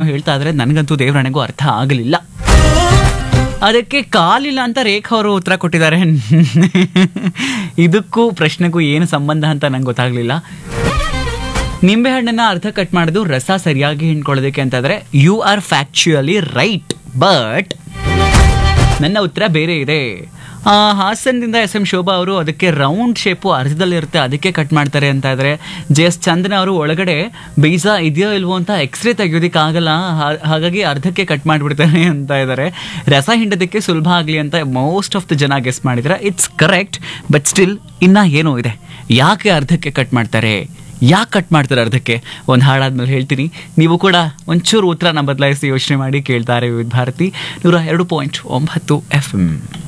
ಹೇಳ್ತಾ ಇದ್ರೆ ನನಗಂತೂ ದೇವರಣೆಗೂ ಅರ್ಥ ಆಗಲಿಲ್ಲ ಅದಕ್ಕೆ ಕಾಲಿಲ್ಲ ಅಂತ ರೇಖಾ ಅವರು ಉತ್ತರ ಕೊಟ್ಟಿದ್ದಾರೆ ಇದಕ್ಕೂ ಪ್ರಶ್ನೆಗೂ ಏನು ಸಂಬಂಧ ಅಂತ ನಂಗೆ ಗೊತ್ತಾಗ್ಲಿಲ್ಲ ನಿಂಬೆಹಣ್ಣನ್ನ ಅರ್ಧ ಕಟ್ ಮಾಡೋದು ರಸ ಸರಿಯಾಗಿ ಹಿಂಡ್ಕೊಳ್ಳೋದಕ್ಕೆ ಅಂತಂದ್ರೆ you are factually right but ನನ್ನ ಉತ್ತರ ಬೇರೆ ಇದೆ ಆ, ಹಾಸನದಿಂದ ಎಸ್ ಎಂ ಶೋಭಾ ಅವರು ಅದಕ್ಕೆ ರೌಂಡ್ ಶೇಪು ಅರ್ಧದಲ್ಲಿರುತ್ತೆ ಅದಕ್ಕೆ ಕಟ್ ಮಾಡ್ತಾರೆ ಅಂತ ಇದ್ರೆ ಜೆ ಎಸ್ ಚಂದನ ಅವರು ಒಳಗಡೆ ಬೀಜ ಇದೆಯೋ ಇಲ್ವೋ ಅಂತ ಎಕ್ಸ್ರೇ ತೆಗಿಯೋದಕ್ಕಾಗಲ್ಲ ಹಾ- ಹಾಗಾಗಿ ಅರ್ಧಕ್ಕೆ ಕಟ್ ಮಾಡಿಬಿಡ್ತಾರೆ ಅಂತ ಇದ್ದಾರೆ ರಸ ಹಿಂಡೋದಕ್ಕೆ ಸುಲಭ ಆಗಲಿ ಅಂತ ಮೋಸ್ಟ್ ಆಫ್ ದ ಜನ ಗೆಸ್ ಮಾಡಿದ್ರೆ ಇಟ್ಸ್ ಕರೆಕ್ಟ್ ಬಟ್ ಸ್ಟಿಲ್ ಇನ್ನ ಏನೋ ಇದೆ ಯಾಕೆ ಅರ್ಧಕ್ಕೆ ಕಟ್ ಮಾಡ್ತಾರೆ ಯಾಕೆ ಕಟ್ ಮಾಡ್ತಾರೆ ಅರ್ಧಕ್ಕೆ ಒಂದು ಹಾಡಾದ್ಮೇಲೆ ಹೇಳ್ತೀನಿ ನೀವು ಕೂಡ ಒಂಚೂರು ಉತ್ತರನ ಬದಲಾಯಿಸಿ ಯೋಚನೆ ಮಾಡಿ ಕೇಳ್ತಾರೆ ವಿವಿಧ ಭಾರತಿ ನೂರ ಎರಡು ಪಾಯಿಂಟ್ ಒಂಬತ್ತು ಎಫ್ ಎಂ